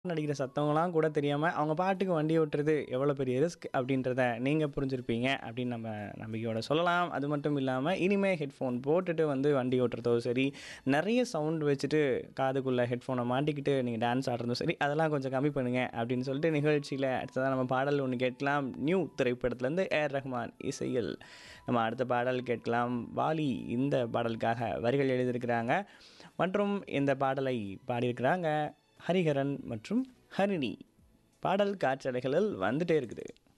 அடிக்கிற சத்தம்லாம் கூட தெரியாமல் அவங்க பாட்டுக்கு வண்டி ஓட்டுறது எவ்வளோ பெரிய ரிஸ்க் அப்படின்றத நீங்கள் புரிஞ்சிருப்பீங்க அப்படின்னு நம்ம நம்பிக்கையோட சொல்லலாம் அது மட்டும் இல்லாமல் இனிமேல் ஹெட்ஃபோன் போட்டுட்டு வந்து வண்டி ஓட்டுறதோ சரி நிறைய சவுண்ட் வச்சுட்டு காதுக்குள்ளே ஹெட்ஃபோனை மாட்டிக்கிட்டு நீங்கள் டான்ஸ் ஆடுறதும் சரி அதெல்லாம் கொஞ்சம் கம்மி பண்ணுங்கள் அப்படின்னு சொல்லிட்டு நிகழ்ச்சியில் அடுத்ததான் நம்ம பாடல் ஒன்று கேட்கலாம் நியூ திரைப்படத்துலேருந்து ஏர் ரஹ்மான் இசையில் நம்ம அடுத்த பாடல் கேட்கலாம் வாலி இந்த பாடலுக்காக வரிகள் எழுதியிருக்கிறாங்க மற்றும் இந்த பாடலை பாடியிருக்கிறாங்க ஹரிஹரன் மற்றும் ஹரிணி பாடல் காற்றலைகளில் வந்துட்டே இருக்குது